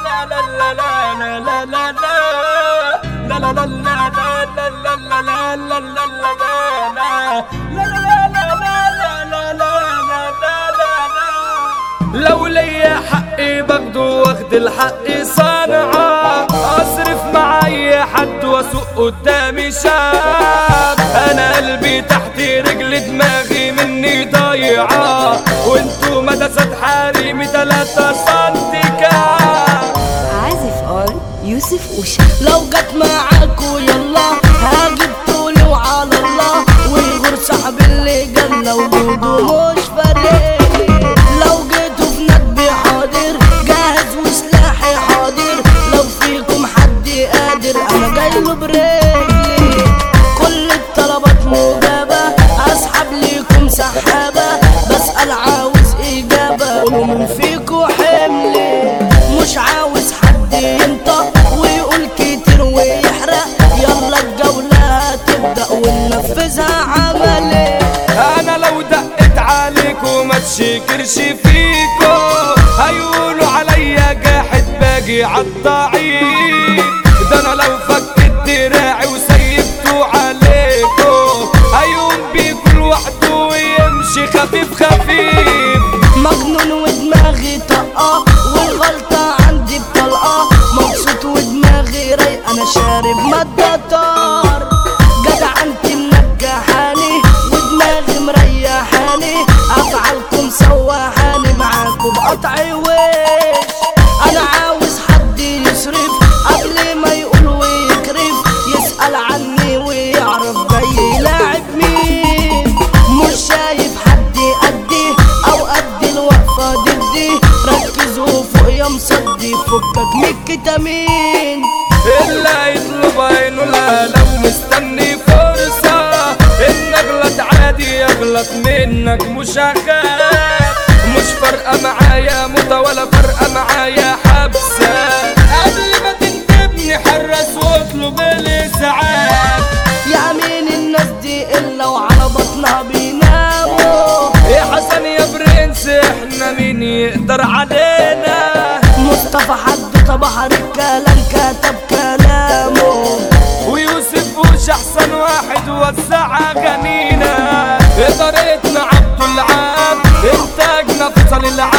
لو ليا حقي باخده واخد الحق صنعة اصرف مع اي حد واسوق قدامي شاب انا قلبي تحت رجل دماغي مني ضايعة وانتو مدسات حريمي تلاتة سنتي كام عازف ار يوسف اوشا لو جت معاكوا يلا هاجيب طولي وعلى الله والغور صاحب اللي جنة وجوده مش فارق لو جيتوا في ندبي حاضر جاهز وسلاحي حاضر لو فيكم حد قادر انا جاي له برجلي كل الطلبات مجابة اسحب ليكم سحابة بسأل عاوز اجابة قولوا من فيكوا حملي مش عاوز حد ينطق ويقول كتير ويحرق يلا الجولة هتبدأ وننفذها عملي انا لو دقت عليك وما تشكرش فيكو هيقولوا عليا جاحد باجي عالضعيف ده انا لو فكت دراعي وسيبته عليكو هيقوم بيكو لوحده ويمشي خفيف خفيف مجنون ودماغي طاقة والغلطة عندي بطلقة مبسوط ودماغي رايقة أنا شارب مادة طار جدع انت منجحاني ودماغي مريحاني أفعالكم سواحاني معاكم بقطع وش أنا عاوز حد يصرف قبل ما يقول ويكرف يسأل عني ويعرف جاي يلاعب مين مش شايف حد قدي او قد الوقفة ضدي ركزوا فوق يا مصدي فكك من الكتامين اللي يطلب عينه لا لو مستني فرصة ان اغلط عادي اغلط منك مش هخاف مش فارقة معايا موتة ولا فارقة معايا حبسة قبل ما تنتبني حرس واطلب الاسعاف يا مين الناس دي الا وعلى بطنها بيناموا يا حسن يا برنس احنا مين يقدر علينا مصطفى حد بحر الكلام كتب كلامه ويوسف وش احسن واحد وزع اغانينا ادارتنا عبد العاب انتاجنا فصل العاب